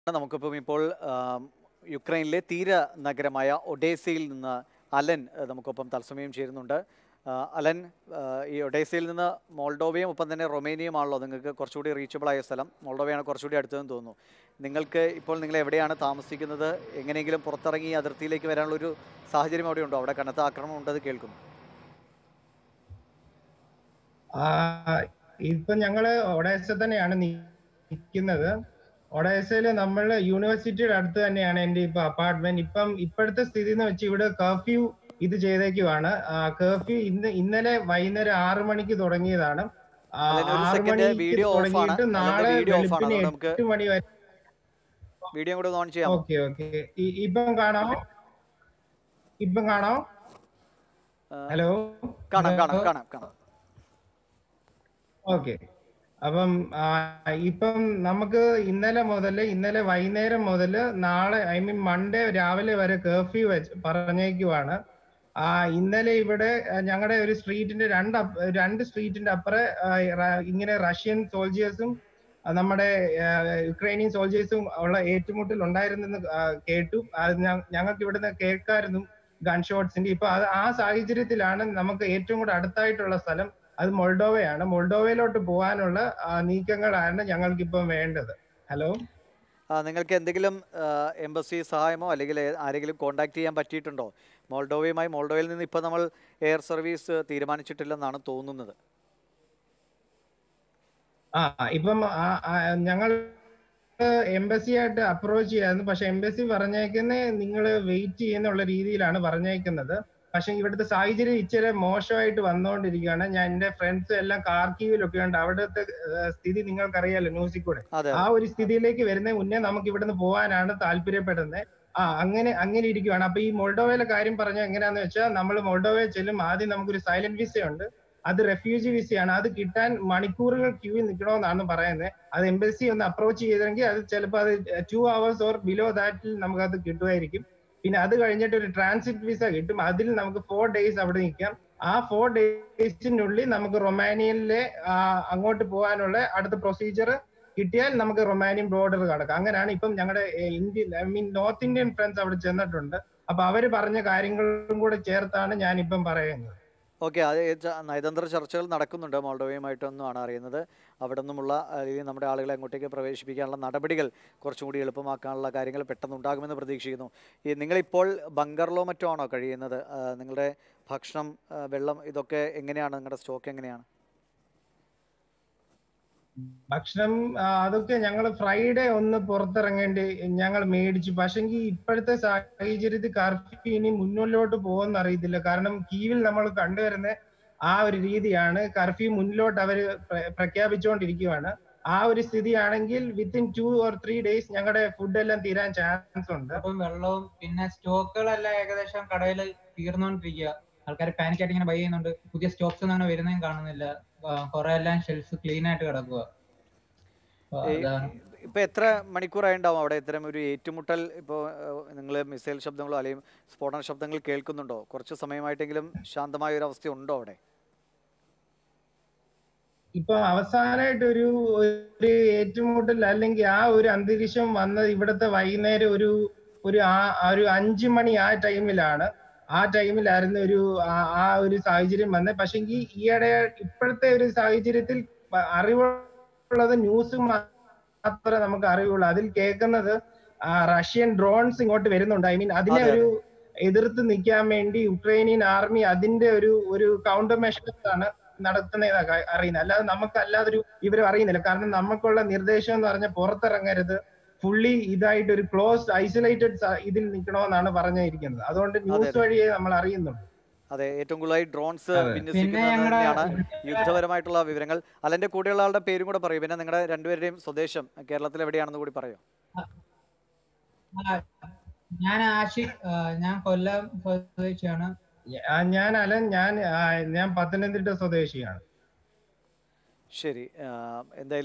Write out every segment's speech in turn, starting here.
നമുക്കിപ്പം ഇപ്പോൾ ആം, യുക്രൈനിലെ തീര നഗരമായ ഒഡേസയിൽ നിന്ന് അലൻ ആ, നമുക്കൊപ്പം തത്സമയം ചേരുന്നുണ്ട് ആ, അലൻ ആ, ഈ ഒഡേസയിൽ നിന്ന് മോൾഡോവയും ഒപ്പം തന്നെ റൊമേനിയയുമാണല്ലോ നിങ്ങൾക്ക് കുറച്ചുകൂടി റീച്ചബിൾ ആയ സ്ഥലം മോൾഡോവയാണ് കുറച്ചുകൂടി അടുത്തതെന്ന് തോന്നുന്നു നിങ്ങൾക്ക് ഇപ്പോൾ നിങ്ങൾ എവിടെയാണ് താമസിക്കുന്നത് എങ്ങനെയെങ്കിലും പുറത്തിറങ്ങി ഈ അതിർത്തിയിലേക്ക് വരാനുള്ള ഒരു സാഹചര്യം അവിടെ ഉണ്ടോ അവിടെ കനത്ത ആക്രമണം ഉണ്ടെന്ന് കേൾക്കുന്നു ആ, ഇപ്പൊ ഞങ്ങള് ഒഡേസ തന്നെയാണ് നിൽക്കുന്നത് ഒഡേസയില് നമ്മൾ യൂണിവേഴ്സിറ്റിയുടെ അടുത്ത് തന്നെയാണ് എന്റെ ഇപ്പൊ അപ്പാർട്ട്മെന്റ് ഇപ്പം ഇപ്പോഴത്തെ സ്ഥിതി എന്ന് വെച്ച് ഇവിടെ കർഫ്യൂ ഇത് ചെയ്തേക്കുവാണ് കർഫ്യൂ ഇന്ന് ഇന്നലെ വൈകുന്നേരം ആറ് മണിക്ക് തുടങ്ങിയതാണ് ആ, അതിന് ഒരു ആറ് second മണിക്ക് video off ആണ്. തുടങ്ങിയിട്ട് അതിന്റെ നാളെ video off ആണ്. വെളുപ്പിന് അതുകൊണ്ട് നമുക്ക് എട്ട് മണി വരെ വീഡിയോ കൂടെ ഓൺ ചെയ്യാം ഓക്കെ ഓക്കെ ഇപ്പം കാണാമോ ഇപ്പം കാണാമോ ഹലോ കാണാം കാണാം കാണാം കാണാം ഓക്കെ അപ്പം ആ, ഇപ്പം നമുക്ക് ഇന്നലെ മുതൽ ഇന്നലെ വൈകുന്നേരം മുതൽ നാളെ ഐ മീൻ മൺഡേ രാവിലെ വരെ കർഫ്യൂ വെച്ച് പറഞ്ഞേക്കുവാണ് ആ ഇന്നലെ ഇവിടെ ഞങ്ങളുടെ ഒരു സ്ട്രീറ്റിന്റെ രണ്ട് അപ്പ- രണ്ട് സ്ട്രീറ്റിന്റെ അപ്പുറം ആ, റ- ഇങ്ങനെ റഷ്യൻ സോൾജിയേഴ്സും നമ്മുടെ ആ, യുക്രൈനിയൻ സോൾജിയേഴ്സും ഉള്ള ഏറ്റുമുട്ടൽ ഉണ്ടായിരുന്നെന്ന് ആ, കേട്ടു അത് ഞ- ഞങ്ങൾക്ക് ഇവിടുന്ന് കേൾക്കായിരുന്നു ഗൺ ഷോട്ട്സിന്റെ ഇപ്പൊ അത് ആ സാഹചര്യത്തിലാണ് നമുക്ക് ഏറ്റവും കൂടെ അടുത്തായിട്ടുള്ള സ്ഥലം അത് മൊൾഡോവയാണ് മൊൾഡോവയിലോട്ട് പോകാനുള്ള ആ, നീക്കങ്ങളാണ് ഞങ്ങൾക്ക് ഇപ്പം വേണ്ടത് ഹലോ ആ, നിങ്ങൾക്ക് എന്തെങ്കിലും എംബസി സഹായമോ അല്ലെങ്കിൽ ഏ- ആരെങ്കിലും കോൺടാക്ട് ചെയ്യാൻ പറ്റിയിട്ടുണ്ടോ മോൾഡോവയുമായി മോൾഡോവയിൽ നിന്ന് ഇപ്പോൾ നമ്മൾ എയർ സർവീസ് തീരുമാനിച്ചിട്ടില്ലെന്നാണ് തോന്നുന്നത് ആ ഇപ്പം ആ- ആ, ഞങ്ങൾ എംബസി ആയിട്ട് അപ്രോച്ച് ചെയ്യായിരുന്നു പക്ഷെ എംബസി പറഞ്ഞേക്കുന്നത് നിങ്ങൾ വെയിറ്റ് ചെയ്യുന്നുള്ള രീതിയിലാണ് പറഞ്ഞേക്കുന്നത് പക്ഷെ ഇവിടുത്തെ സാഹചര്യം ഇച്ചിരി മോശമായിട്ട് വന്നുകൊണ്ടിരിക്കുകയാണ് ഞാൻ എന്റെ ഫ്രണ്ട്സ് എല്ലാം കാർക്കീവിലൊക്കെ ഉണ്ട് അവിടുത്തെ ഏഹ്, സ്ഥിതി നിങ്ങൾക്കറിയാലോ ന്യൂസിൽ കൂടെ അതെ ആ ഒരു സ്ഥിതിയിലേക്ക് വരുന്നതിന് മുന്നേ നമുക്ക് ഇവിടുന്ന് പോകാനാണ് താല്പര്യപ്പെടുന്നത് ആ അങ്ങനെ അങ്ങനെ ഇരിക്കുവാണ് അപ്പൊ ഈ മൊൾഡോവയിലെ കാര്യം പറഞ്ഞ എങ്ങനെയാന്ന് വെച്ചാൽ നമ്മൾ മൊൾഡോവയിൽ ചെല്ലും ആദ്യം നമുക്കൊരു സൈലന്റ് വിസ ഉണ്ട് അത് റെഫ്യൂജി വിസയാണ് അത് കിട്ടാൻ മണിക്കൂറുകൾ ക്യൂവിൽ നിൽക്കണമെന്നാണ് പറയുന്നത് അത് എംബസി ഒന്ന് അപ്രോച്ച് ചെയ്തെങ്കിൽ അത് ചിലപ്പോൾ അത് ടു അവേഴ്സ് ഓർ ബിലോ ദാറ്റിൽ നമുക്ക് അത് കിട്ടുമായിരിക്കും പിന്നെ അത് കഴിഞ്ഞിട്ട് ഒരു ട്രാൻസിറ്റ് വിസ കിട്ടും അതിൽ നമുക്ക് ഫോർ ഡേയ്സ് അവിടെ നിൽക്കാം ആ ഫോർ ഡേയ്സിനുള്ളിൽ നമുക്ക് റൊമാനിയയിലെ ആ, അങ്ങോട്ട് പോകാനുള്ള അടുത്ത പ്രൊസീജിയർ കിട്ടിയാൽ നമുക്ക് റൊമാനിയൻ ബോർഡർ കടക്കാം അങ്ങനെയാണ് ഇപ്പം ഞങ്ങളുടെ Indian I mean North Indian friends അവിടെ ചെന്നിട്ടുണ്ട് അപ്പൊ അവര് പറഞ്ഞ കാര്യങ്ങളും കൂടെ ചേർത്താണ് ഞാൻ ഇപ്പം പറയുന്നത് ഓക്കെ അത് ഏ- ച- നയതന്ത്ര ചർച്ചകൾ നടക്കുന്നുണ്ട് മോൾഡോവയുമായിട്ടൊന്നുമാണ് അറിയുന്നത് അവിടെ നിന്നുമുള്ള അല്ലെങ്കിൽ നമ്മുടെ ആളുകളെ അങ്ങോട്ടേക്ക് പ്രവേശിപ്പിക്കാനുള്ള നടപടികൾ കുറച്ചും കൂടി എളുപ്പമാക്കാനുള്ള കാര്യങ്ങൾ പെട്ടെന്ന് ഉണ്ടാകുമെന്ന് പ്രതീക്ഷിക്കുന്നു ഈ നിങ്ങളിപ്പോൾ ബങ്കറിലോ മറ്റോ ആണോ കഴിയുന്നത് ആ, നിങ്ങളുടെ ഭക്ഷണം ആ, വെള്ളം ഇതൊക്കെ എങ്ങനെയാണ് നിങ്ങളുടെ സ്റ്റോക്ക് എങ്ങനെയാണ് ഭക്ഷണം ആ, അതൊക്കെ ഞങ്ങൾ ഫ്രൈഡേ ഒന്ന് പുറത്തിറങ്ങേണ്ടി ഞങ്ങൾ മേടിച്ചു പക്ഷെങ്കിൽ ഇപ്പോഴത്തെ സാഹചര്യത്തിൽ കർഫ്യൂ ഇനി മുന്നിലോട്ട് പോകുമെന്ന് അറിയത്തില്ല കാരണം കീവിൽ നമ്മൾ കണ്ടുവരുന്ന ആ ഒരു രീതിയാണ് കർഫ്യൂ മുന്നിലോട്ട് അവര് പ്ര- പ്രഖ്യാപിച്ചുകൊണ്ടിരിക്കുകയാണ് ആ ഒരു സ്ഥിതിയാണെങ്കിൽ within two or three days ഞങ്ങളുടെ ഫുഡ് എല്ലാം തീരാൻ ചാൻസ് ഉണ്ട് അപ്പം വെള്ളവും പിന്നെ സ്റ്റോക്കുകളെല്ലാം ഏകദേശം കടയിൽ തീർന്നുകൊണ്ടിരിക്കുക ആൾക്കാർ പാനിക് ആയിട്ട് ഇങ്ങനെ ബൈ ചെയ്യുന്നുണ്ട് പുതിയ സ്റ്റോക്സ് ഒന്നും അങ്ങനെ വരുന്നതും കാണുന്നില്ല കുറെ എല്ലാം ഷെൽഫ് ക്ലീൻ ആയിട്ട് കിടക്കുക അപ്പൊ ഈ- അതാണ് ഇപ്പൊ എത്ര മണിക്കൂറായിട്ടുണ്ടാവും അവിടെ ഇത്തരം ഒരു ഏറ്റുമുട്ടൽ ഇപ്പോൾ നിങ്ങൾ മിസൈൽ ശബ്ദങ്ങളോ അല്ലെങ്കിൽ സ്ഫോടന ശബ്ദങ്ങൾ കേൾക്കുന്നുണ്ടോ കുറച്ച് സമയമായിട്ടെങ്കിലും ശാന്തമായ ഒരു അവസ്ഥ ഉണ്ടോ അവിടെ ഇപ്പൊ അവസാനമായിട്ട് ഒരു ഒരു ഏറ്റുമുട്ടൽ അല്ലെങ്കിൽ ആ ഒരു അന്തരീക്ഷം വന്നത് ഇവിടുത്തെ വൈകുന്നേരം ഒരു ഒരു ആ ആ ഒരു അഞ്ചു മണി ആ ടൈമിലാണ് ആ ടൈമിലായിരുന്നു ഒരു ആ- ആ ഒരു സാഹചര്യം വന്നത് പക്ഷെങ്കിൽ ഈയിടെ ഇപ്പോഴത്തെ ഒരു സാഹചര്യത്തിൽ പ- അറിവുള്ളത് ന്യൂസ് മാത്രമേ നമുക്ക് അറിവുള്ളൂ അതിൽ കേൾക്കുന്നത് ആ, റഷ്യൻ ഡ്രോൺസ് ഇങ്ങോട്ട് വരുന്നുണ്ട് ഐ മീൻ അതിനെ അതെ, ഒരു എതിർത്ത് നിൽക്കാൻ വേണ്ടി യുക്രൈനിയൻ ആർമി അതിന്റെ ഒരു ഒരു കൗണ്ടർ മെഷേഴ്സ് ആണ് നടത്തുന്നതൊക്കെ അറിയുന്നത് അല്ലാതെ നമുക്ക് അല്ലാതൊരു ഇവരും അറിയുന്നില്ല കാരണം നമുക്കുള്ള നിർദ്ദേശം എന്ന് പറഞ്ഞാൽ പുറത്തിറങ്ങരുത് ഫുള്ളി ഇതായിട്ട് ഒരു ക്ലോസ്ഡ് ഐസൊലേറ്റഡ് ഇതിൽ നിൽക്കണമെന്നാണ് പറഞ്ഞിരിക്കുന്നത് അതുകൊണ്ട് ന്യൂസ് അതെ. വഴിയേ നമ്മൾ അറിയുന്നുള്ളൂ അതെ ഏറ്റവും കൂടുതലായി ഡ്രോൺസ് അതെ. വിന്യസിക്കുന്നത് ഞങ്ങടെ- തന്നെയാണ് യുദ്ധപരമായിട്ടുള്ള വിവരങ്ങൾ അലന്റെ കൂടെയുള്ള ആളുടെ പേരും കൂടെ പറയൂ പിന്നെ നിങ്ങളുടെ രണ്ടുപേരുടെയും സ്വദേശം കേരളത്തിൽ എവിടെയാണെന്ന് കൂടി പറയോ ആ, ഞാൻ ആഷി ആ, ഞാൻ കൊല്ലം സ്വദേശിയാണ് ആ, ഞാൻ അലൻ ഞാൻ ആ, ഞാൻ പത്തനംതിട്ട സ്വദേശിയാണ് ശരി ആ, എന്തായാലും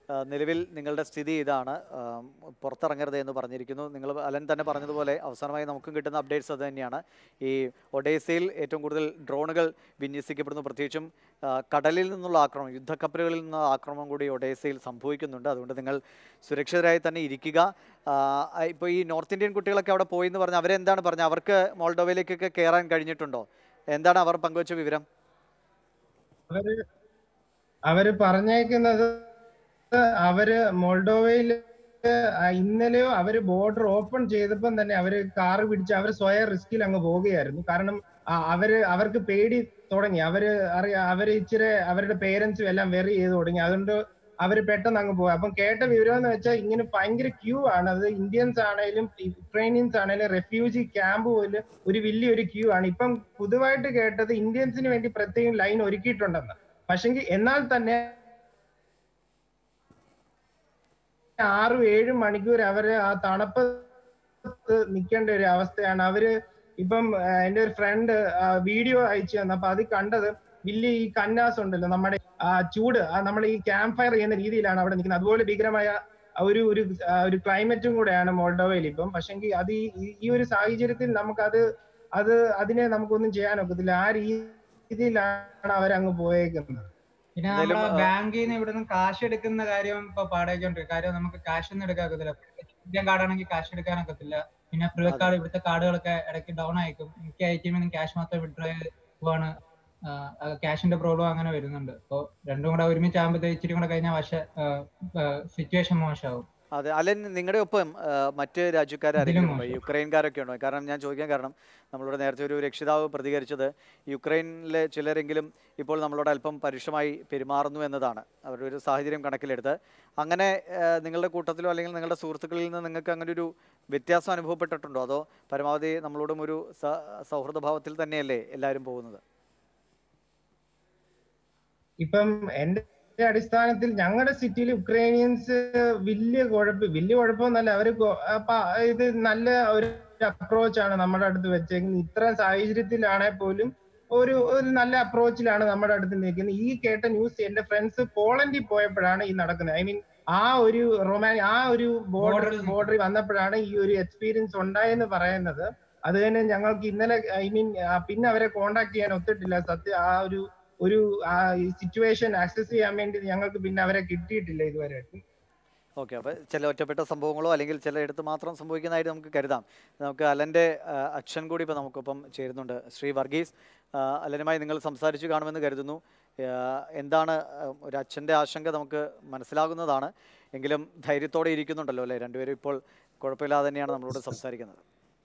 ആ, നിലവിൽ നിങ്ങളുടെ സ്ഥിതി ഇതാണ് ആ, പുറത്തിറങ്ങരുത് എന്ന് പറഞ്ഞിരിക്കുന്നു നിങ്ങൾ അലൻ തന്നെ പറഞ്ഞതുപോലെ അവസാനമായി നമുക്കും കിട്ടുന്ന അപ്ഡേറ്റ്സ് അത് തന്നെയാണ് ഈ ഒഡേസയിൽ ഏറ്റവും കൂടുതൽ ഡ്രോണുകൾ വിന്യസിക്കപ്പെടുന്നു പ്രത്യേകിച്ചും ആ, കടലിൽ നിന്നുള്ള ആക്രമണം യുദ്ധക്കപ്പലുകളിൽ നിന്നുള്ള ആക്രമണം കൂടി ഒഡേസയിൽ സംഭവിക്കുന്നുണ്ട് അതുകൊണ്ട് നിങ്ങൾ സുരക്ഷിതരായി തന്നെ ഇരിക്കുക ഇപ്പോൾ ഈ നോർത്ത് ഇന്ത്യൻ കുട്ടികളൊക്കെ അവിടെ പോയി എന്ന് പറഞ്ഞാൽ അവരെന്താണ് പറഞ്ഞത് അവർക്ക് മോൾഡോവയിലേക്കൊക്കെ കയറാൻ കഴിഞ്ഞിട്ടുണ്ടോ എന്താണ് അവർ പങ്കുവച്ച വിവരം അവര് അവര് പറഞ്ഞേക്കുന്നത് അവര് മോൾഡോവയിൽ ഇന്നലെയോ അവര് ബോർഡർ ഓപ്പൺ ചെയ്തപ്പം തന്നെ അവര് കാറ് പിടിച്ച് അവര് സ്വയം റിസ്കിൽ അങ്ങ് പോവുകയായിരുന്നു കാരണം ആ, അവര് അവർക്ക് പേടി തുടങ്ങി അവര് അറിയാ അവര് ഇച്ചിരി അവരുടെ പേരൻസും എല്ലാം വെറി ചെയ്ത് തുടങ്ങി അതുകൊണ്ട് അവര് പെട്ടെന്ന് അങ്ങ് പോയി അപ്പം കേട്ട വിവരം എന്ന് വെച്ചാൽ ഇങ്ങനെ ഭയങ്കര ക്യൂ ആണ് അത് ഇന്ത്യൻസ് ആണെങ്കിലും യുക്രൈനിയൻസ് ആണെങ്കിലും റെഫ്യൂജി ക്യാമ്പ് പോലെ ഒരു വലിയൊരു ക്യൂ ആണ് ഇപ്പം പുതുതായിട്ട് കേട്ടത് ഇന്ത്യൻസിന് വേണ്ടി പ്രത്യേകം ലൈൻ ഒരുക്കിയിട്ടുണ്ടെന്ന് പക്ഷെങ്കിൽ എന്നാൽ തന്നെ ആറും ഏഴും മണിക്കൂർ അവര് ആ തണുപ്പത്ത് നിൽക്കേണ്ട ഒരു അവസ്ഥയാണ് അവര് ഇപ്പം ആ, എന്റെ ഒരു ഫ്രണ്ട് വീഡിയോ അയച്ചു തന്നു അപ്പൊ അത് കണ്ടത് വലിയ ഈ കന്നാസ് ഉണ്ടല്ലോ നമ്മുടെ ആ ചൂട് ആ നമ്മൾ ഈ ക്യാമ്പ് ഫയർ ചെയ്യുന്ന രീതിയിലാണ് അവിടെ നിൽക്കുന്നത് അതുപോലെ ഭീകരമായ ഒരു ഒരു ആ, ഒരു ക്ലൈമറ്റും കൂടെയാണ് മോൾഡോവയിൽ ഇപ്പം പക്ഷെങ്കിൽ അത് ഈ ഈ- ഈ ഒരു സാഹചര്യത്തിൽ നമുക്കത് അത് അതിനെ നമുക്കൊന്നും ചെയ്യാൻ ഒക്കത്തില്ല ആ രീതിയിലാണ് അവരങ്ങ് പോയേക്കുന്നത് പിന്നെ എന്തായാലും, നമ്മുടെ ആ, ബാങ്കിൽ നിന്ന് ഇവിടുന്ന് കാശ് എടുക്കുന്ന കാര്യം ഇപ്പൊ പാടായിക്കൊണ്ട് കാര്യം നമുക്ക് കാശ് ഒന്നും എടുക്കാൻ ഒക്കത്തില്ല ഇന്ത്യൻ കാർഡ് ആണെങ്കിൽ കാശ് എടുക്കാൻ ഒക്കത്തില്ല പിന്നെ പ്രിവ അതെ. കാർഡ് ഇവിടുത്തെ കാർഡുകളൊക്കെ ഇടയ്ക്ക് ഡൗൺ ആയിക്കും മിക്ക ഐ ടി എമ്മിൽ ക്യാഷ് മാത്രം വിഡ്രോ പോവാണ് ക്യാഷിന്റെ പ്രോബ്ലം അങ്ങനെ വരുന്നുണ്ട് അപ്പൊ രണ്ടും കൂടെ ഒരുമിച്ച് ആകുമ്പോഴത്തേക്ക് ഇച്ചിരി കൂടെ കഴിഞ്ഞാൽ വശ സിറ്റുവേഷൻ മോശമാവും അതെ അലൻ നിങ്ങളുടെ ഒപ്പം ആ, മറ്റ് രാജ്യക്കാർ ഇതിലും ആരെങ്കിലും ഉണ്ടോ മോശം. യുക്രൈൻകാരൊക്കെ ഉണ്ടോ കാരണം ഞാൻ ചോദിക്കാൻ കാരണം നമ്മളിവിടെ നേരത്തെ ഒരു രക്ഷിതാവ് പ്രതികരിച്ചത് യുക്രൈനിലെ ചിലരെങ്കിലും ഇപ്പോൾ നമ്മളോട് അല്പം പരുഷമായി പെരുമാറുന്നു എന്നതാണ് അവരുടെ ഒരു സാഹചര്യം കണക്കിലെടുത്ത് അങ്ങനെ ആ, നിങ്ങളുടെ കൂട്ടത്തിലോ അല്ലെങ്കിൽ നിങ്ങളുടെ സുഹൃത്തുക്കളിൽ നിന്ന് നിങ്ങൾക്ക് അങ്ങനെ ഒരു വ്യത്യാസം അനുഭവപ്പെട്ടിട്ടുണ്ടോ അതോ പരമാവധി നമ്മളോടും ഒരു സ- സൗഹൃദഭാവത്തിൽ തന്നെയല്ലേ എല്ലാവരും പോകുന്നത് ഇപ്പം എന്റെ അടിസ്ഥാനത്തിൽ ഞങ്ങളുടെ സിറ്റിയിൽ ഉക്രൈനിയൻസ് വലിയ കുഴപ്പം വലിയ കുഴപ്പമൊന്നല്ല അവര് ഗോ- അപ്പൊ ഇത് നല്ല ഒരു അപ്രോച്ച് ആണ് നമ്മുടെ അടുത്ത് വെച്ചേക്കുന്നത് ഇത്തരം സാഹചര്യത്തിലാണെങ്കിൽ പോലും ഒരു ഒരു നല്ല അപ്രോച്ചിലാണ് നമ്മുടെ അടുത്ത് നിൽക്കുന്നത് ഈ കേട്ട ന്യൂസ് എന്റെ ഫ്രണ്ട്സ് പോളണ്ടിൽ പോയപ്പോഴാണ് ഈ നടക്കുന്നത് ഐ മീൻ ആ ഒരു റൊമാൻ ആ ഒരു ബോർഡർ Border ൽ ബോർഡറിൽ വന്നപ്പോഴാണ് ഈ ഒരു എക്സ്പീരിയൻസ് ഉണ്ടായെന്ന് പറയുന്നത് അത് തന്നെ ഞങ്ങൾക്ക് ഇന്നലെ ഐ മീൻ പിന്നെ അവരെ കോണ്ടാക്ട് ചെയ്യാൻ ഒത്തിട്ടില്ല സത്യം ആ ഒരു ഒരു ആ സിറ്റുവേഷൻ ആക്സസ് ചെയ്യാൻ വേണ്ടി ഞങ്ങൾക്ക് പിന്നെ അവരെ കിട്ടിയിട്ടില്ല ഇതുവരെ ഓക്കെ അപ്പോൾ ചില ഒറ്റപ്പെട്ട സംഭവങ്ങളോ അല്ലെങ്കിൽ ചിലയിടത്ത് മാത്രം സംഭവിക്കുന്നതായിട്ട് നമുക്ക് കരുതാം നമുക്ക് അലൻ്റെ ആ, അച്ഛൻ കൂടി ഇപ്പോൾ നമുക്കൊപ്പം ചേരുന്നുണ്ട് ശ്രീ വർഗീസ് ആ, അലനുമായി നിങ്ങൾ സംസാരിച്ചു കാണുമെന്ന് കരുതുന്നു ആ, എന്താണ് ആ, ഒരു അച്ഛൻ്റെ ആശങ്ക നമുക്ക് മനസ്സിലാകുന്നതാണ് എങ്കിലും ധൈര്യത്തോടെ ഇരിക്കുന്നുണ്ടല്ലോ അല്ലേ രണ്ടുപേരും ഇപ്പോൾ കുഴപ്പമില്ലാതെ തന്നെയാണ് നമ്മളോട് സംസാരിക്കുന്നത്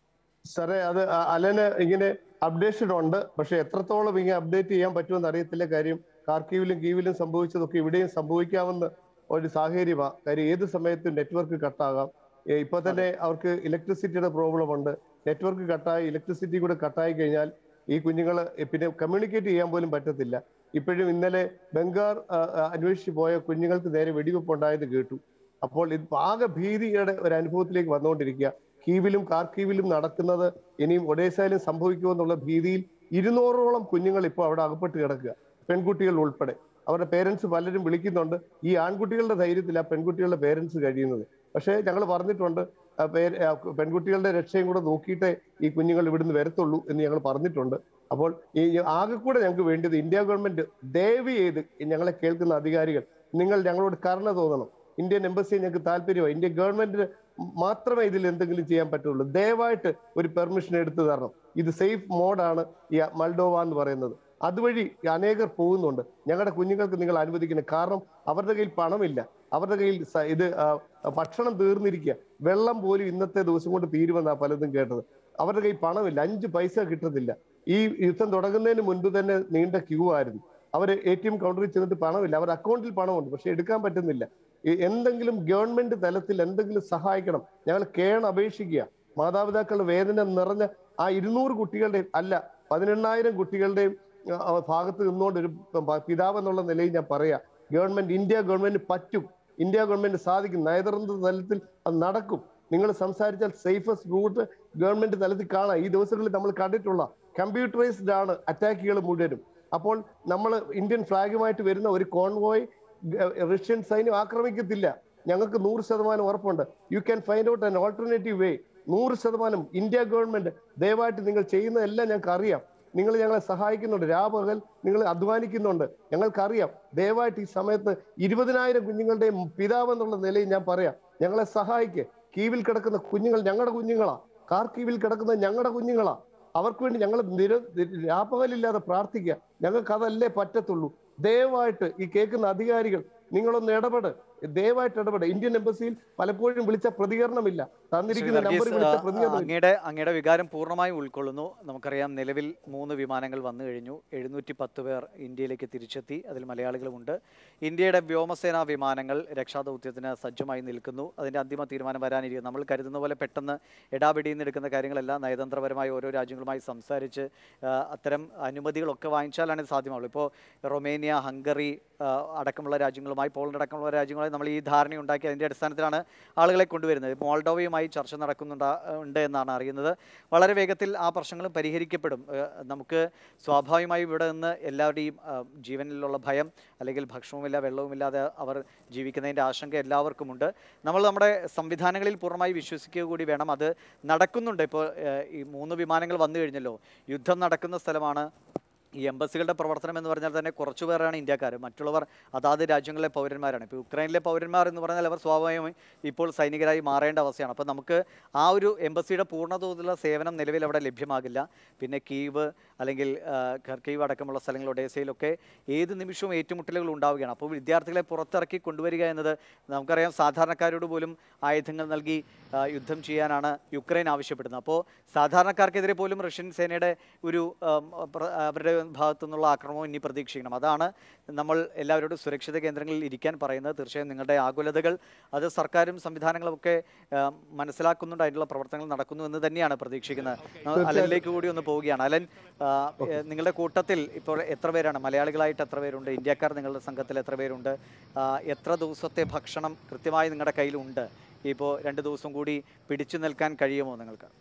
സാറേ അത് അ- അലന് ഇങ്ങനെ അപ്ഡേഷൻ ഉണ്ട് പക്ഷെ എത്രത്തോളം ഇങ്ങനെ അപ്ഡേറ്റ് ചെയ്യാൻ പറ്റുമെന്ന് അറിയത്തില്ല കാര്യം കാർക്കീവിലും കീവിലും സംഭവിച്ചതൊക്കെ ഇവിടെയും സംഭവിക്കാവുന്ന ഒരു സാഹചര്യമാണ് കാര്യം ഏത് സമയത്തും നെറ്റ്വർക്ക് കട്ടാകാം ഏ, ഇപ്പൊ തന്നെ അവർക്ക് ഇലക്ട്രിസിറ്റിയുടെ പ്രോബ്ലം ഉണ്ട് നെറ്റ്വർക്ക് കട്ടായി ഇലക്ട്രിസിറ്റി കൂടെ കട്ടായി കഴിഞ്ഞാൽ ഈ കുഞ്ഞുങ്ങള് പിന്നെ കമ്മ്യൂണിക്കേറ്റ് ചെയ്യാൻ പോലും പറ്റത്തില്ല ഇപ്പോഴും ഇന്നലെ ബംഗാർ ആ, ആ, അന്വേഷിച്ച് പോയ കുഞ്ഞുങ്ങൾക്ക് നേരെ വെടിവെപ്പ് ഉണ്ടായത് കേട്ടു അപ്പോൾ ഇത് ആകെ ഭീതിയുടെ ഒരു അനുഭവത്തിലേക്ക് വന്നുകൊണ്ടിരിക്കുക കീവിലും കാർക്കീവിലും നടക്കുന്നത് ഇനിയും ഒഡേസയിലും സംഭവിക്കുമെന്നുള്ള ഭീതിയിൽ ഇരുന്നൂറോളം കുഞ്ഞുങ്ങൾ ഇപ്പോൾ അവിടെ അകപ്പെട്ട് കിടക്കുക പെൺകുട്ടികൾ ഉൾപ്പെടെ അവരുടെ പേരൻസ് പലരും വിളിക്കുന്നുണ്ട് ഈ ആൺകുട്ടികളുടെ ധൈര്യത്തിൽ ആ പെൺകുട്ടികളുടെ പേരൻസ് കഴിയുന്നത് പക്ഷേ ഞങ്ങൾ പറഞ്ഞിട്ടുണ്ട് ആ പേര് ആ പെൺകുട്ടികളുടെ രക്ഷയും കൂടെ നോക്കിയിട്ടേ ഈ കുഞ്ഞുങ്ങൾ ഇവിടുന്ന് വരത്തുള്ളൂ എന്ന് ഞങ്ങൾ പറഞ്ഞിട്ടുണ്ട് അപ്പോൾ ഈ ആകെ കൂടെ ഞങ്ങൾക്ക് വേണ്ടത് ഇന്ത്യ ഗവൺമെന്റ് ദയവ് ചെയ്ത് ഞങ്ങളെ കേൾക്കുന്ന അധികാരികൾ നിങ്ങൾ ഞങ്ങളോട് കരുണ തോന്നണം ഇന്ത്യൻ എംബസി ഞങ്ങൾക്ക് താല്പര്യമാണ് ഇന്ത്യൻ ഗവൺമെന്റിന് മാത്രമേ ഇതിൽ എന്തെങ്കിലും ചെയ്യാൻ പറ്റുള്ളൂ ദയവായിട്ട് ഒരു പെർമിഷൻ എടുത്തു തരണം ഇത് സേഫ് മോഡാണ് ഈ മൾഡോവ എന്ന് പറയുന്നത് അതുവഴി അനേകർ പോകുന്നുണ്ട് ഞങ്ങളുടെ കുഞ്ഞുങ്ങൾക്ക് നിങ്ങൾ അനുവദിക്കണം കാരണം അവരുടെ കയ്യിൽ പണമില്ല അവരുടെ കയ്യിൽ സ- ഇത് ആ, ഭക്ഷണം തീർന്നിരിക്കുക വെള്ളം പോലും ഇന്നത്തെ ദിവസം കൊണ്ട് തീരുമെന്നാ പലതും കേട്ടത് അവരുടെ കയ്യിൽ പണമില്ല അഞ്ച് പൈസ കിട്ടുന്നില്ല ഈ യുദ്ധം തുടങ്ങുന്നതിന് മുൻപ് തന്നെ നീണ്ട ക്യൂ ആയിരുന്നു അവർ എ ടി എം കൗണ്ടറിൽ ചെന്നിട്ട് പണമില്ല അവരുടെ അക്കൗണ്ടിൽ പണമുണ്ട് പക്ഷെ എടുക്കാൻ പറ്റുന്നില്ല ഈ എന്തെങ്കിലും ഗവൺമെന്റ് തലത്തിൽ എന്തെങ്കിലും സഹായിക്കണം ഞങ്ങൾ കേൺ അപേക്ഷിക്കുക മാതാപിതാക്കളുടെ വേദന നിറഞ്ഞ ആ ഇരുന്നൂറ് കുട്ടികളുടെയും അല്ല പതിനെണ്ണായിരം കുട്ടികളുടെയും ആ, ആ, ഭാഗത്ത് നിന്നുകൊണ്ട് ഒരു പ- പിതാവ് എന്നുള്ള നിലയിൽ ഞാൻ പറയാം ഗവൺമെന്റ് ഇന്ത്യ ഗവൺമെന്റ് പറ്റും ഇന്ത്യ ഗവൺമെന്റ് സാധിക്കും നയതന്ത്ര തലത്തിൽ അത് നടക്കും നിങ്ങൾ സംസാരിച്ചാൽ സേഫസ്റ്റ് റൂട്ട് ഗവൺമെന്റ് തലത്തിൽ കാണാം ഈ ദിവസങ്ങളിൽ നമ്മൾ കണ്ടിട്ടുള്ള കമ്പ്യൂട്ടറൈസ്ഡ് ആണ് അറ്റാക്കുകൾ മുഴുവനും അപ്പോൾ നമ്മൾ ഇന്ത്യൻ ഫ്ലാഗുമായിട്ട് വരുന്ന ഒരു കോൺവോയ് ഗ- റഷ്യൻ സൈന്യം ആക്രമിക്കത്തില്ല ഞങ്ങൾക്ക് നൂറ് ശതമാനം ഉറപ്പുണ്ട് you can find out an alternative way നൂറ് ശതമാനം ഇന്ത്യ ഗവൺമെന്റ് ദയവായിട്ട് നിങ്ങൾ ചെയ്യുന്നതെല്ലാം ഞങ്ങൾക്ക് അറിയാം നിങ്ങൾ ഞങ്ങളെ സഹായിക്കുന്നുണ്ട് രാപകൽ നിങ്ങൾ അധ്വാനിക്കുന്നുണ്ട് ഞങ്ങൾക്കറിയാം ദയവായിട്ട് ഈ സമയത്ത് ഇരുപതിനായിരം കുഞ്ഞുങ്ങളുടെയും പിതാവ് എന്നുള്ള നിലയിൽ ഞാൻ പറയാം ഞങ്ങളെ സഹായിക്ക് കീവിൽ കിടക്കുന്ന കുഞ്ഞുങ്ങൾ ഞങ്ങളുടെ കുഞ്ഞുങ്ങളാ കാർ കീവിൽ കിടക്കുന്ന ഞങ്ങളുടെ കുഞ്ഞുങ്ങളാ അവർക്ക് വേണ്ടി ഞങ്ങൾ നിര രാപ്പകലില്ലാതെ പ്രാർത്ഥിക്കുക ഞങ്ങൾക്ക് അതല്ലേ പറ്റത്തുള്ളൂ ദയവായിട്ട് ഈ കേൾക്കുന്ന അധികാരികൾ നിങ്ങളൊന്ന് ഇടപെട് ദയവായിട്ട് ഇടപെട് ഇന്ത്യൻ എംബസിയിൽ പലപ്പോഴും വിളിച്ച പ്രതികരണമില്ല ശ്രീ തന്നിരിക്കുന്ന നമ്പറിൽ വർഗീസ് വിളിച്ച ആ, പ്രതികരണമില്ല അങ്ങയുടെ അങ്ങയുടെ വികാരം പൂർണ്ണമായും ഉൾക്കൊള്ളുന്നു നമുക്കറിയാം നിലവിൽ മൂന്ന് വിമാനങ്ങൾ വന്നു കഴിഞ്ഞു എഴുന്നൂറ്റി പത്ത് പേർ ഇന്ത്യയിലേക്ക് തിരിച്ചെത്തി അതിൽ മലയാളികളുമുണ്ട് ഇന്ത്യയുടെ വ്യോമസേനാ വിമാനങ്ങൾ രക്ഷാദൗത്യത്തിന് സജ്ജമായി നിൽക്കുന്നു അതിന്റെ അന്തിമ തീരുമാനം വരാനിരിക്കും നമ്മൾ കരുതുന്ന പോലെ പെട്ടെന്ന് ഇടാപിടിയിൽ നിന്ന് എടുക്കുന്ന കാര്യങ്ങളെല്ലാം നയതന്ത്രപരമായി ഓരോ രാജ്യങ്ങളുമായി സംസാരിച്ച് ആ, അത്തരം അനുമതികളൊക്കെ വാങ്ങിച്ചാലാണ് ഇത് സാധ്യമാവുള്ളൂ ഇപ്പോൾ റൊമേനിയ ഹംഗറി ആ, അടക്കമുള്ള രാജ്യങ്ങളുമായി പോളണ്ട് അടക്കമുള്ള രാജ്യങ്ങളുമായി നമ്മൾ ഈ ധാരണയുണ്ടാക്കി അതിൻ്റെ അടിസ്ഥാനത്തിലാണ് ആളുകളെ കൊണ്ടുവരുന്നത് മോൾഡോവയുമായി ചർച്ച നടക്കുന്നുണ്ട് ഉണ്ട് എന്നാണ് അറിയുന്നത് വളരെ വേഗത്തിൽ ആ പ്രശ്നങ്ങളും പരിഹരിക്കപ്പെടും ഏഹ് നമുക്ക് സ്വാഭാവികമായും ഇവിടെ നിന്ന് എല്ലാവരുടെയും ആ, ജീവനിലുള്ള ഭയം അല്ലെങ്കിൽ ഭക്ഷണവുമില്ല വെള്ളവുമില്ലാതെ അവർ ജീവിക്കുന്നതിൻ്റെ ആശങ്ക എല്ലാവർക്കുമുണ്ട് നമ്മൾ നമ്മുടെ സംവിധാനങ്ങളിൽ പൂർണ്ണമായി വിശ്വസിക്കുക കൂടി വേണം അത് നടക്കുന്നുണ്ട് ഇപ്പോൾ ഏഹ് ഈ മൂന്ന് വിമാനങ്ങൾ വന്നു കഴിഞ്ഞല്ലോ യുദ്ധം നടക്കുന്ന സ്ഥലമാണ് ഈ എംബസികളുടെ പ്രവർത്തനം എന്ന് പറഞ്ഞാൽ തന്നെ കുറച്ചു പേരാണ് ഇന്ത്യക്കാർ മറ്റുള്ളവർ അതാത് രാജ്യങ്ങളിലെ പൗരന്മാരാണ് ഇപ്പോൾ യുക്രൈനിലെ പൗരന്മാർ എന്ന് പറഞ്ഞാൽ അവർ സ്വാഭാവികമായും ഇപ്പോൾ സൈനികരായി മാറേണ്ട അവസ്ഥയാണ് അപ്പോൾ നമുക്ക് ആ ഒരു എംബസിയുടെ പൂർണ്ണതോതിലുള്ള സേവനം നിലവിൽ അവിടെ ലഭ്യമാകില്ല പിന്നെ കീവ് അല്ലെങ്കിൽ ആ, ഖർക്കീവ് അടക്കമുള്ള സ്ഥലങ്ങൾ ഒഡേസയിലൊക്കെ ഏത് നിമിഷവും ഏറ്റുമുട്ടലുകൾ ഉണ്ടാവുകയാണ് അപ്പോൾ വിദ്യാർത്ഥികളെ പുറത്തിറക്കി കൊണ്ടുവരിക എന്നത് നമുക്കറിയാം സാധാരണക്കാരോട് പോലും ആയുധങ്ങൾ നൽകി ആ, യുദ്ധം ചെയ്യാനാണ് യുക്രൈൻ ആവശ്യപ്പെടുന്നത് അപ്പോൾ സാധാരണക്കാർക്കെതിരെ പോലും റഷ്യൻ സേനയുടെ ഒരു ആം, പ്ര- അവരുടെ ഭാഗത്തു നിന്നുള്ള ആക്രമണം ഇനി പ്രതീക്ഷിക്കണം അതാണ് നമ്മൾ എല്ലാവരോടും സുരക്ഷിത കേന്ദ്രങ്ങളിൽ ഇരിക്കാൻ പറയുന്നത് തീർച്ചയായും നിങ്ങളുടെ ആകുലതകൾ അത് സർക്കാരും സംവിധാനങ്ങളും ഒക്കെ ആ, മനസ്സിലാക്കുന്നുണ്ട് അതിനുള്ള പ്രവർത്തനങ്ങൾ നടക്കുന്നു എന്ന് തന്നെയാണ് പ്രതീക്ഷിക്കുന്നത് നമ്മൾ അലനിലേക്ക് കൂടി ഒന്ന് പോവുകയാണ് അലൻ ആ, ഏ, നിങ്ങളുടെ കൂട്ടത്തിൽ ഇപ്പോൾ എത്ര പേരാണ് മലയാളികളായിട്ട് എത്ര പേരുണ്ട് ഇന്ത്യക്കാർ നിങ്ങളുടെ സംഘത്തിൽ എത്ര പേരുണ്ട് ആ, എത്ര ദിവസത്തെ ഭക്ഷണം കൃത്യമായി നിങ്ങളുടെ കയ്യിലുണ്ട് ഇപ്പോൾ രണ്ട് ദിവസം കൂടി പിടിച്ചു നിൽക്കാൻ കഴിയുമോ നിങ്ങൾക്ക്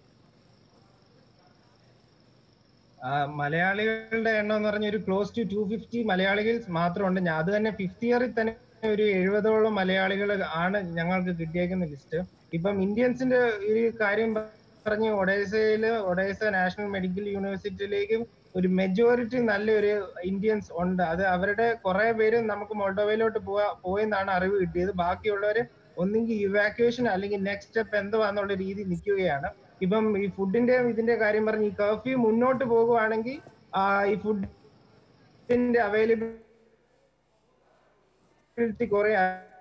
ആ, മലയാളികളുടെ എണ്ണം എന്ന് പറഞ്ഞ ഒരു ക്ലോസ് ടു ടു ഫിഫ്റ്റി മലയാളികൾ മാത്രമുണ്ട് ഞാൻ അത് തന്നെ ഫിഫ്ത് ഇയറിൽ തന്നെ ഒരു എഴുപതോളം മലയാളികൾ ആണ് ഞങ്ങൾക്ക് കിട്ടിയേക്കുന്ന ലിസ്റ്റ് ഇപ്പം ഇന്ത്യൻസിന്റെ ഒരു കാര്യം പറഞ്ഞ് ഒഡേസയില് ഒഡേസ നാഷണൽ മെഡിക്കൽ യൂണിവേഴ്സിറ്റിയിലേക്കും ഒരു മെജോറിറ്റി നല്ലൊരു ഇന്ത്യൻസ് ഉണ്ട് അത് അവരുടെ കുറെ പേര് നമുക്ക് മൊൾഡോവയിലോട്ട് പോവാ പോയെന്നാണ് അറിവ് കിട്ടിയത് ബാക്കിയുള്ളവര് ഒന്നെങ്കിൽ ഇവാക്യുവേഷൻ അല്ലെങ്കിൽ നെക്സ്റ്റ് സ്റ്റെപ്പ് എന്തുവാന്നുള്ള രീതി നിൽക്കുകയാണ് ഇപ്പം ഈ ഫുഡിന്റെ ഇതിന്റെ കാര്യം പറഞ്ഞ് ഈ കർഫ്യൂ മുന്നോട്ട് പോകുവാണെങ്കിൽ ആ, ഈ ഫുഡിന്റെ അവൈലബിലിറ്റി കുറെ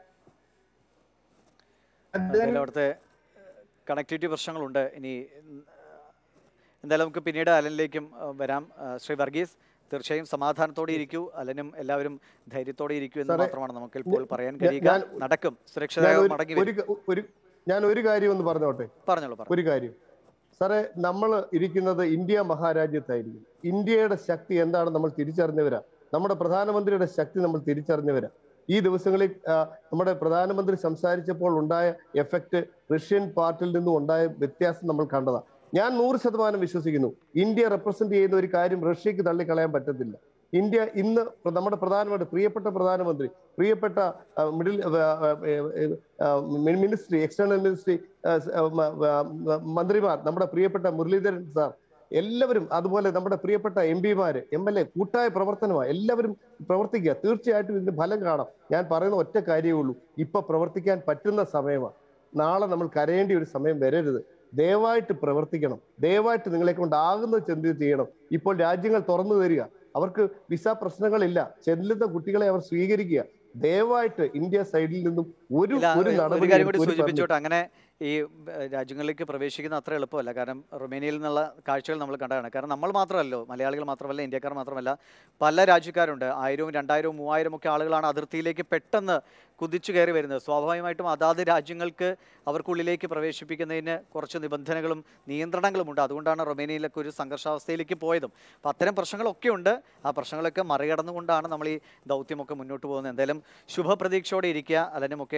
അത് എന്തായാലും അവിടുത്തെ കണക്ടിവിറ്റി പ്രശ്നങ്ങളുണ്ട് ഇനി ഉം, എന്തായാലും നമുക്ക് പിന്നീട് അലനിലേക്കും ആ, വരാം ആ, ശ്രീ വർഗീസ് തീർച്ചയായും സമാധാനത്തോടെ ഇരിക്കൂ അലനും എല്ലാവരും ധൈര്യത്തോടെ ഇരിക്കൂ എന്ന് സാറേ, മാത്രമാണ് നമുക്ക് ഇപ്പോൾ പറയാൻ ഞാൻ- കഴിയുക ഞാൻ- നടക്കും ഞാൻ സുരക്ഷിതമായി ഒരു- മടങ്ങി ഒരു വരും ഒരു ഞാൻ ഒരു കാര്യം ഒന്ന് പറഞ്ഞോട്ടെ പറഞ്ഞോളൂ പറഞ്ഞു ഒരു കാര്യം സാറേ നമ്മൾ ഇരിക്കുന്നത് ഇന്ത്യ മഹാരാജ്യത്തായിരിക്കും ഇന്ത്യയുടെ ശക്തി എന്താണ് നമ്മൾ തിരിച്ചറിഞ്ഞവരാ നമ്മുടെ പ്രധാനമന്ത്രിയുടെ ശക്തി നമ്മൾ തിരിച്ചറിഞ്ഞവരാ ഈ ദിവസങ്ങളിൽ ആ, നമ്മുടെ പ്രധാനമന്ത്രി സംസാരിച്ചപ്പോൾ ഉണ്ടായ എഫക്റ്റ് റഷ്യൻ പാർട്ടിയിൽ നിന്നും ഉണ്ടായ വ്യത്യാസം നമ്മൾ കണ്ടതാ ഞാൻ നൂറ് ശതമാനം വിശ്വസിക്കുന്നു ഇന്ത്യ റെപ്രസെന്റ് ചെയ്യുന്ന ഒരു കാര്യം റഷ്യക്ക് തള്ളിക്കളയാൻ പറ്റത്തില്ല ഇന്ത്യ ഇന്ന് പ്ര- നമ്മുടെ പ്രധാനമന്ത്രി പ്രിയപ്പെട്ട പ്രധാനമന്ത്രി പ്രിയപ്പെട്ട ആ, മിഡിൽ മിനിസ്ട്രി എക്സ്റ്റേണൽ മിനിസ്ട്രി ആ, സ്- ആ, മ- ആ, മ- മന്ത്രിമാർ നമ്മുടെ പ്രിയപ്പെട്ട മുരളീധരൻ സാർ എല്ലാവരും അതുപോലെ നമ്മുടെ പ്രിയപ്പെട്ട എം പിമാര് എം എൽ എ കൂട്ടായ പ്രവർത്തനമാണ് എല്ലാവരും പ്രവർത്തിക്കുക തീർച്ചയായിട്ടും ഇതിന് ഫലം കാണാം ഞാൻ പറയുന്ന ഒറ്റ കാര്യമേ ഉള്ളൂ ഇപ്പൊ പ്രവർത്തിക്കാൻ പറ്റുന്ന സമയമാണ് നാളെ നമ്മൾ കരയേണ്ട ഒരു സമയം വരരുത് ദയവായിട്ട് പ്രവർത്തിക്കണം ദയവായിട്ട് നിങ്ങളെ കൊണ്ടാകുന്ന ചെന്ത് ചെയ്യണം ഇപ്പോൾ രാജ്യങ്ങൾ തുറന്നു തരിക അവർക്ക് വിസ പ്രശ്നങ്ങളില്ല ചെല്ലുന്ന കുട്ടികളെ അവർ സ്വീകരിക്കുക ദയവായിട്ട് ഇന്ത്യ സൈഡിൽ നിന്നും ഒരു ഇല്ല, ഒരു ഒരു നടപടി കാര്യം കൂടി എടുത്ത് ഒരു സൂചിപ്പിച്ചോട്ടെ അങ്ങനെ ഈ ഏഹ്, രാജ്യങ്ങളിലേക്ക് പ്രവേശിക്കുന്ന അത്ര എളുപ്പമല്ല കാരണം റൊമേനിയയിൽ നിന്നുള്ള കാഴ്ചകൾ നമ്മൾ കണ്ടതാണ് കാരണം നമ്മൾ മാത്രമല്ലോ മലയാളികൾ മാത്രമല്ല ഇന്ത്യക്കാർ മാത്രമല്ല പല രാജ്യക്കാരുണ്ട് ആയിരവും രണ്ടായിരവും മൂവായിരം ഒക്കെ ആളുകളാണ് അതിർത്തിയിലേക്ക് പെട്ടെന്ന് കുതിച്ചു കയറി വരുന്നത് സ്വാഭാവികമായിട്ടും അതാത് രാജ്യങ്ങൾക്ക് അവർക്കുള്ളിലേക്ക് പ്രവേശിപ്പിക്കുന്നതിന് കുറച്ച് നിബന്ധനകളും നിയന്ത്രണങ്ങളും ഉണ്ട് അതുകൊണ്ടാണ് റൊമേനിയയിലൊക്കെ ഒരു സംഘർഷാവസ്ഥയിലേക്ക് പോയതും അപ്പോൾ അത്തരം പ്രശ്നങ്ങളൊക്കെ ഉണ്ട് ആ പ്രശ്നങ്ങളൊക്കെ മറികടന്നുകൊണ്ടാണ് നമ്മൾ ഈ ദൗത്യമൊക്കെ മുന്നോട്ട് പോകുന്നത് എന്തായാലും ശുഭപ്രതീക്ഷയോടെ ഇരിക്കുക അലനുമൊക്കെ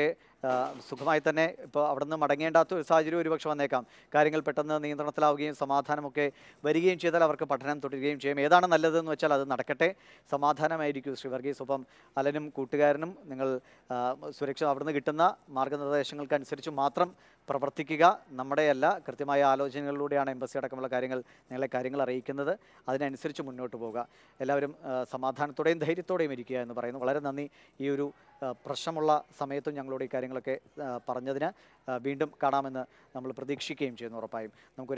ഒക്കെ ആ, സുഖമായി തന്നെ ഇപ്പോൾ അവിടെ നിന്ന് മടങ്ങേണ്ടാത്ത ഒരു സാഹചര്യം ഒരുപക്ഷെ വന്നേക്കാം കാര്യങ്ങൾ പെട്ടെന്ന് നിയന്ത്രണത്തിലാവുകയും സമാധാനമൊക്കെ വരികയും ചെയ്താൽ അവർക്ക് പഠനം തുടരുകയും ചെയ്യും ഏതാണ് നല്ലതെന്ന് വെച്ചാൽ അത് നടക്കട്ടെ സമാധാനമായിരിക്കും ശ്രീ വർഗീസ് ഒപ്പം അലനും കൂട്ടുകാരനും നിങ്ങൾ ആ, സുരക്ഷ അവിടുന്ന് കിട്ടുന്ന മാർഗനിർദ്ദേശങ്ങൾക്കനുസരിച്ച് മാത്രം പ്രവർത്തിക്കുക നമ്മുടെയല്ല കൃത്യമായ ആലോചനകളിലൂടെയാണ് എംബസി അടക്കമുള്ള കാര്യങ്ങൾ നിങ്ങളെ കാര്യങ്ങൾ അറിയിക്കുന്നത് അതിനനുസരിച്ച് മുന്നോട്ട് പോവുക എല്ലാവരും ആ, സമാധാനത്തോടെയും ധൈര്യത്തോടെയും ഇരിക്കുക എന്ന് പറയുന്നു വളരെ നന്ദി ഈ ഒരു ആ, പ്രശ്നമുള്ള സമയത്തും ഞങ്ങളോട് ഈ കാര്യങ്ങളൊക്കെ ആ, പറഞ്ഞതിന് ആ, വീണ്ടും കാണാമെന്ന് നമ്മൾ പ്രതീക്ഷിക്കുകയും ചെയ്യുന്നു ഉറപ്പായും നമുക്ക്